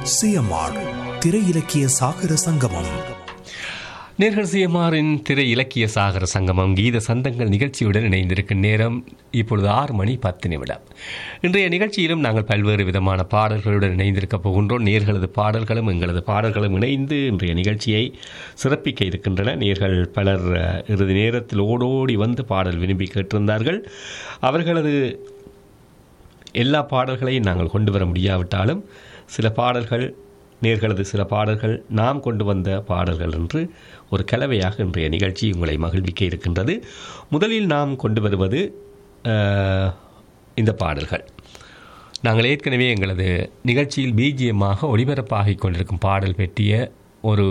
CMR திரை இலக்கிய சாகர சங்கமம் நேர்கள் சிஎம்ஆரின் திரை இலக்கிய சாகர சங்கமம் கீத சந்தங்கள் நிகழ்ச்சியுடன் இணைந்திருக்கும் நேரம் இப்பொழுது ஆறு மணி பத்து நிமிடம் இன்றைய நிகழ்ச்சியிலும் நாங்கள் பல்வேறு விதமான பாடல்களுடன் இணைந்திருக்க போகின்றோம் நேர்களது பாடல்களும் எங்களது பாடல்களும் இணைந்து இன்றைய நிகழ்ச்சியை சிறப்பிக்க இருக்கின்றன நேர்கள் பலர் அஹ், இறுதி நேரத்தில் ஓடோடி வந்து பாடல் விரும்பி கேட்டிருந்தார்கள் அவர்களது எல்லா பாடல்களையும் நாங்கள் கொண்டு வர முடியாவிட்டாலும் சில பாடல்கள் நேர்களது சில பாடல்கள் நாம் கொண்டு வந்த பாடல்கள் என்று ஒரு கலவையாக இன்றைய நிகழ்ச்சி உங்களை மகிழ்விக்க இருக்கின்றது முதலில் நாம் கொண்டு வருவது அஹ், இந்த பாடல்கள் நாங்கள் ஏற்கனவே எங்களது நிகழ்ச்சியில் பிஜிஎம்மாக ஒளிபரப்பாகிக் கொண்டிருக்கும் பாடல் பற்றிய ஒரு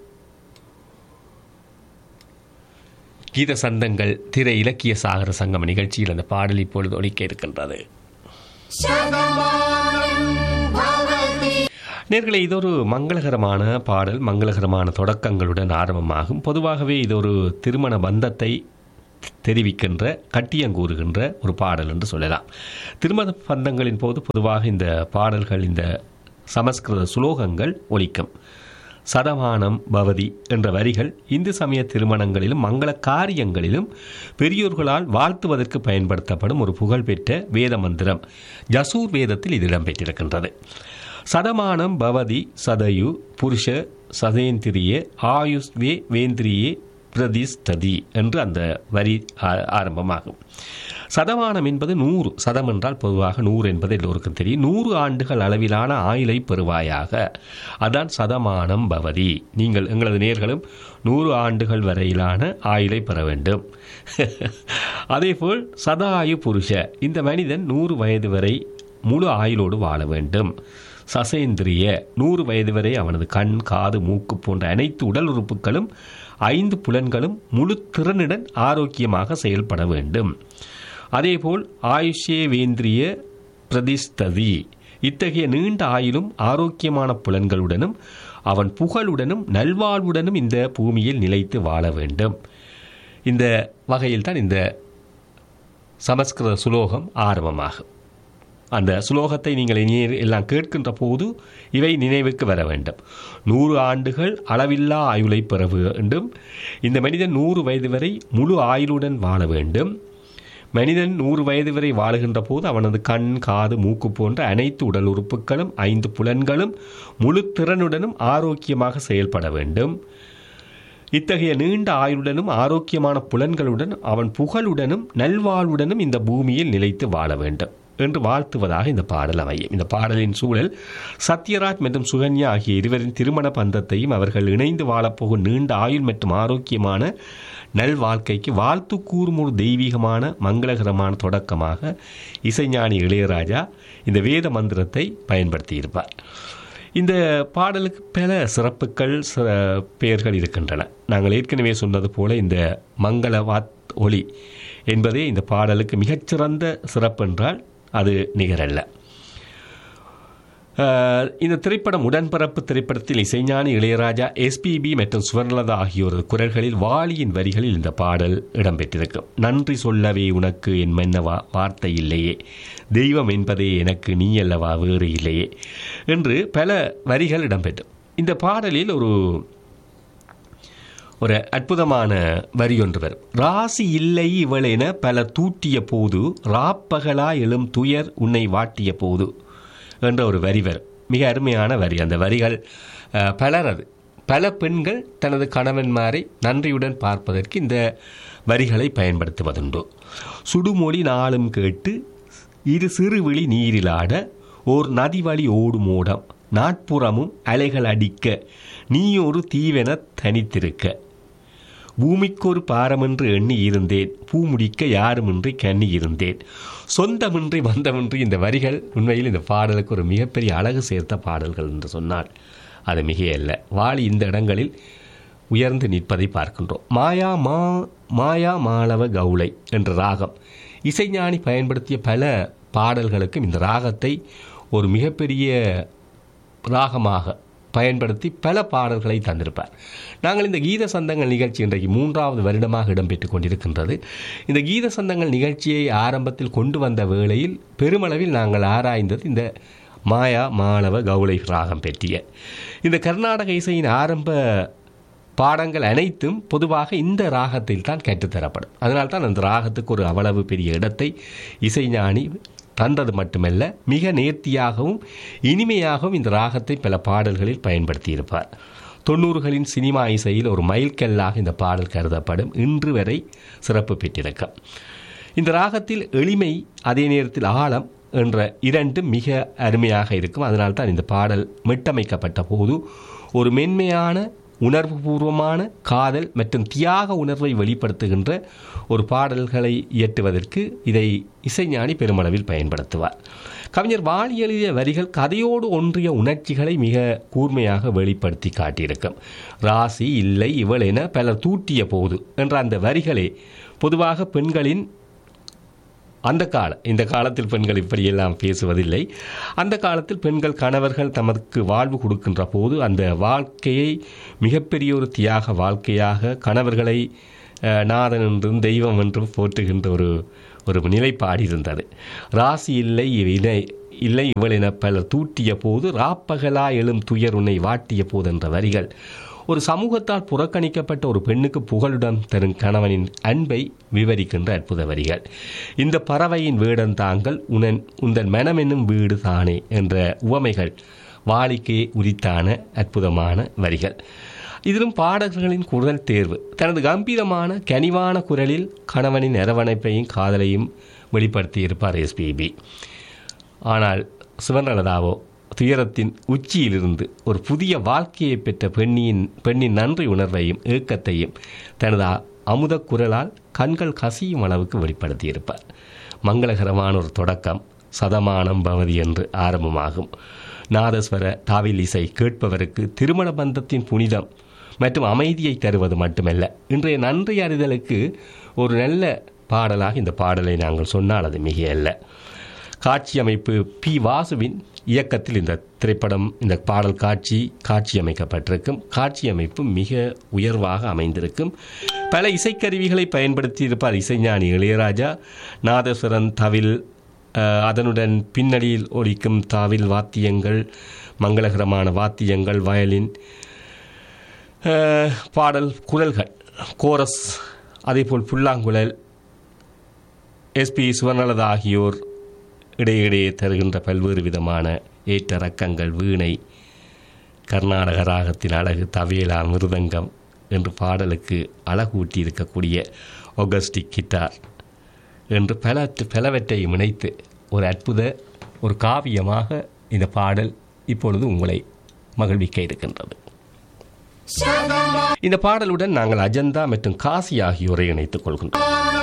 கீத சந்தங்கள் திரை இலக்கிய சாகர சங்கம் நிகழ்ச்சியில் அந்த பாடல் இப்பொழுது ஒலிக்க இருக்கின்றது நேர்களே இது ஒரு மங்களகரமான பாடல் மங்களகரமான தொடக்கங்களுடன் ஆரம்பமாகும் பொதுவாகவே இது ஒரு திருமண பந்தத்தை தெரிவிக்கின்ற கட்டியங்கூறுகின்ற ஒரு பாடல் என்று சொல்லலாம் திருமண பந்தங்களின் போது பொதுவாக இந்த பாடல்கள் இந்த சமஸ்கிருத சுலோகங்கள் ஒலிக்கும் சதமானம் பவதி என்ற வரிகள் இந்து சமய திருமணங்களிலும் மங்கள காரியங்களிலும் பெரியோர்களால் வாழ்த்துவதற்கு பயன்படுத்தப்படும் ஒரு புகழ்பெற்ற வேத மந்திரம் ஜசூர் வேதத்தில் இது இடம்பெற்றிருக்கின்றது சதமானம் பவதி சதயு புருஷ சதேந்திரிய ஆயுஷ்வே வேந்திரியே பிரதிஸ்ததி என்று அந்த வரி ஆ- ஆரம்பமாகும் சதமானம் என்பது நூறு சதம் என்றால் பொதுவாக நூறு என்பது எல்லோருக்கும் தெரியும் நூறு ஆண்டுகள் அளவிலான ஆயுளை பெறுவாயாக அதான் சதமானம் பவதி நீங்கள் எங்களது நேர்களும் நூறு ஆண்டுகள் வரையிலான ஆயுளை பெற வேண்டும் அதேபோல் சதாயு புருஷ இந்த மனிதன் நூறு வயது வரை முழு ஆயுளோடு வாழ வேண்டும் சசேந்திரிய நூறு வயது வரை அவனது கண் காது மூக்கு போன்ற அனைத்து உடல் உறுப்புகளும் ஐந்து புலன்களும் முழு திறனுடன் ஆரோக்கியமாக செயல்பட வேண்டும் அதேபோல் ஆயுஷ்யே வேந்திரிய பிரதிஸ்ததி இத்தகைய நீண்ட ஆயுளும் ஆரோக்கியமான புலன்களுடனும் அவன் புகழுடனும் நல்வாழ்வுடனும் இந்த பூமியில் நிலைத்து வாழ வேண்டும் இந்த வகையில் தான் இந்த சமஸ்கிருத சுலோகம் ஆரம்பமாகும் அந்த சுலோகத்தை நீங்கள் இனி எல்லாம் கேட்கின்ற போது இவை நினைவுக்கு வர வேண்டும் நூறு ஆண்டுகள் அளவில்லா ஆயுளை பெற வேண்டும் இந்த மனிதன் நூறு வயது வரை முழு ஆயுளுடன் வாழ வேண்டும் மனிதன் நூறு வயது வரை வாழுகின்ற போது அவனது கண் காது மூக்கு போன்ற அனைத்து உடல் உறுப்புகளும் ஐந்து புலன்களும் முழு திறனுடனும் ஆரோக்கியமாக செயல்பட வேண்டும் இத்தகைய நீண்ட ஆயுளுடனும் ஆரோக்கியமான புலன்களுடன் அவன் புகழுடனும் நல்வாழ்வுடனும் இந்த பூமியில் நிலைத்து வாழ வேண்டும் என்று வாழ்த்துவதாக இந்த பாடல் அமையும் இந்த பாடலின் சூழல் சத்யராஜ் மற்றும் சுகன்யா ஆகிய இருவரின் திருமண பந்தத்தையும் அவர்கள் இணைந்து வாழப்போகும் நீண்ட ஆயுள் மற்றும் ஆரோக்கியமான நல்வாழ்க்கைக்கு வாழ்த்து கூறும் ஒரு தெய்வீகமான மங்களகரமான தொடக்கமாக இசைஞானி இளையராஜா இந்த வேத மந்திரத்தை பயன்படுத்தியிருப்பார் இந்த பாடலுக்கு பல சிறப்புகள் சிற பெயர்கள் இருக்கின்றன நாங்கள் ஏற்கனவே சொன்னது போல இந்த மங்கள வாத் ஒளி என்பதே இந்த பாடலுக்கு மிகச்சிறந்த சிறப்பு என்றால் அது நிகரல்ல அஹ், இந்த திரைப்படம் உடன்பிறப்பு திரைப்படத்தில் இசைஞானி இளையராஜா எஸ்பிபி மற்றும் சுவர்ணலதா ஆகியோரது குரல்களில் வாலியின் வரிகளில் இந்த பாடல் இடம்பெற்றிருக்கும் நன்றி சொல்லவே உனக்கு என் மன்னவா வார்த்தை இல்லையே தெய்வம் என்பதே எனக்கு நீ அல்லவா வேறு இல்லையே என்று பல வரிகள் இடம்பெற்றும் இந்த பாடலில் ஒரு ஒரு அற்புதமான வரி ஒன்று வரும் ராசி இல்லை இவள் என பல தூட்டிய போது ராப்பகலா எழும் துயர் உன்னை வாட்டிய போது என்ற ஒரு வரி வரும் மிக அருமையான வரி அந்த வரிகள் அஹ், பலரது பல பெண்கள் தனது கணவன்மாரை நன்றியுடன் பார்ப்பதற்கு இந்த வரிகளை பயன்படுத்துவதுண்டு சுடுமொழி நாளும் கேட்டு இரு சிறுவிழி நீரிலாட ஓர் நதி வழி ஓடும் ஓடம் நாட்புறமும் அலைகள் அடிக்க நீ ஒரு தீவென தனித்திருக்க பூமிக்கொரு பாரமென்று எண்ணி இருந்தேன் பூ முடிக்க யாருமின்றி கண்ணி இருந்தேன் சொந்தமின்றி வந்தமின்றி இந்த வரிகள் உண்மையில் இந்த பாடலுக்கு ஒரு மிகப்பெரிய அழகு சேர்த்த பாடல்கள் என்று சொன்னால் அது மிகையல்ல வாளி இந்த இடங்களில் உயர்ந்து நிற்பதை பார்க்கின்றோம் மாயா மா மாயா மாளவ கவுளை என்ற ராகம் இசைஞானி பயன்படுத்திய பல பாடல்களுக்கும் இந்த ராகத்தை ஒரு மிகப்பெரிய ராகமாக பயன்படுத்தி பல பாடல்களை தந்திருப்பார் நாங்கள் இந்த கீத சந்தங்கள் நிகழ்ச்சி இன்றைக்கு மூன்றாவது வருடமாக இடம்பெற்றுக் கொண்டிருக்கின்றது இந்த கீத சந்தங்கள் நிகழ்ச்சியை ஆரம்பத்தில் கொண்டு வந்த வேளையில் பெருமளவில் நாங்கள் ஆராய்ந்தது இந்த மாயா மாளவ கௌளை ராகம் பற்றிய இந்த கர்நாடக இசையின் ஆரம்ப பாடங்கள் அனைத்தும் பொதுவாக இந்த ராகத்தில் தான் கற்றுத்தரப்படும் அதனால்தான் அந்த ராகத்துக்கு ஒரு அவ்வளவு பெரிய இடத்தை இசைஞானி தந்தது மட்டுமல்ல மிக நேர்த்தியாகவும் இனிமையாகவும் இந்த ராகத்தை பல பாடல்களில் பயன்படுத்தியிருப்பார் தொண்ணூறுகளின் சினிமா இசையில் ஒரு மைல்கல்லாக இந்த பாடல் கருதப்படும் இன்று வரை சிறப்பு பெற்றிருக்கும் இந்த ராகத்தில் எளிமை அதே நேரத்தில் ஆழம் என்ற இரண்டும் மிக அருமையாக இருக்கும் அதனால்தான் இந்த பாடல் மீட்டமைக்கப்பட்ட போது ஒரு மென்மையான உணர்வுபூர்வமான காதல் மற்றும் தியாக உணர்வை வெளிப்படுத்துகின்ற ஒரு பாடல்களை இயற்றுவதற்கு இதை இசைஞானி பெருமளவில் பயன்படுத்துவார் கவிஞர் வாலி எழுதிய வரிகள் கதையோடு ஒன்றிய உணர்ச்சிகளை மிக கூர்மையாக வெளிப்படுத்தி காட்டியிருக்கும் ராசி இல்லை இவள் என பலர் தூட்டிய போது என்ற அந்த வரிகளே பொதுவாக பெண்களின் அந்த கால இந்த காலத்தில் பெண்கள் இப்படியெல்லாம் பேசுவதில்லை அந்த காலத்தில் பெண்கள் கணவர்கள் தமக்கு வாழ்வு கொடுக்கின்ற போது அந்த வாழ்க்கையை மிகப்பெரிய ஒரு தியாக வாழ்க்கையாக கணவர்களை அஹ், நாதன் என்றும் தெய்வம் என்றும் போற்றுகின்ற ஒரு ஒரு நிலைப்பாடு இருந்தது ராசி இல்லை இணை இல்லை இவள் என பலர் தூட்டிய போது ராப்பகலா எழும் துயர் உன்னை வாட்டிய போது என்ற வரிகள் ஒரு சமூகத்தால் புறக்கணிக்கப்பட்ட ஒரு பெண்ணுக்கு புகழுடன் தரும் கணவனின் அன்பை விவரிக்கின்ற அற்புத வரிகள் இந்த பறவையின் வீடன் தாங்கள் உனன் உந்தன் மனம் என்னும் வீடு தானே என்ற உவமைகள் வாளிக்கே உரித்தான அற்புதமான வரிகள் இதிலும் பாடல்களின் குரல் தேர்வு தனது கம்பீரமான கனிவான குரலில் கணவனின் அரவணைப்பையும் காதலையும் வெளிப்படுத்தியிருப்பார் எஸ்பிபி ஆனால் சிவனலதாவோ துயரத்தின் உச்சியிலிருந்து ஒரு புதிய வாழ்க்கையை பெற்ற பெண்ணின் பெண்ணின் நன்றி உணர்வையும் ஏக்கத்தையும் தனது அ- அமுத குரலால் கண்கள் கசியும் அளவுக்கு வெளிப்படுத்தியிருப்பார் மங்களகரமான ஒரு தொடக்கம் சதமானம் பவதி என்று ஆரம்பமாகும் நாதஸ்வர தாவில் இசை கேட்பவருக்கு திருமண பந்தத்தின் புனிதம் மற்றும் அமைதியை தருவது மட்டுமல்ல இன்றைய நன்றி அறிதலுக்கு ஒரு நல்ல பாடலாக இந்த பாடலை நாங்கள் சொன்னால் அது மிக அல்ல காட்சி அமைப்பு பி வாசுவின் இயக்கத்தில் இந்த திரைப்படம் இந்த பாடல் காட்சி காட்சி அமைக்கப்பட்டிருக்கும் காட்சி அமைப்பு மிக உயர்வாக அமைந்திருக்கும் பல இசைக்கருவிகளை பயன்படுத்தி இருப்பார் இசைஞானி இளையராஜா நாதஸ்வரன் தவில் அஹ், அதனுடன் பின்னணியில் ஒலிக்கும் தாவில் வாத்தியங்கள் மங்களகரமான வாத்தியங்கள் வயலின் அஹ், பாடல் குரல்கள் கோரஸ் அதேபோல் புல்லாங்குழல் எஸ்பி சுவர்ணலதா ஆகியோர் இடையிடையே தருகின்ற பல்வேறு விதமான ஏற்ற ரக்கங்கள் வீணை கர்நாடக ராகத்தின் அழகு தவேலா மிருதங்கம் என்று பாடலுக்கு அழகூட்டி இருக்கக்கூடிய ஒகஸ்டிக் கிட்டார் என்று பல பலவற்றையும் இணைத்து ஒரு அற்புத ஒரு காவியமாக இந்த பாடல் இப்பொழுது உங்களை மகிழ்விக்க இருக்கின்றது இந்த பாடலுடன் நாங்கள் அஜந்தா மற்றும் காசி ஆகியோரை இணைத்துக் கொள்கின்றோம்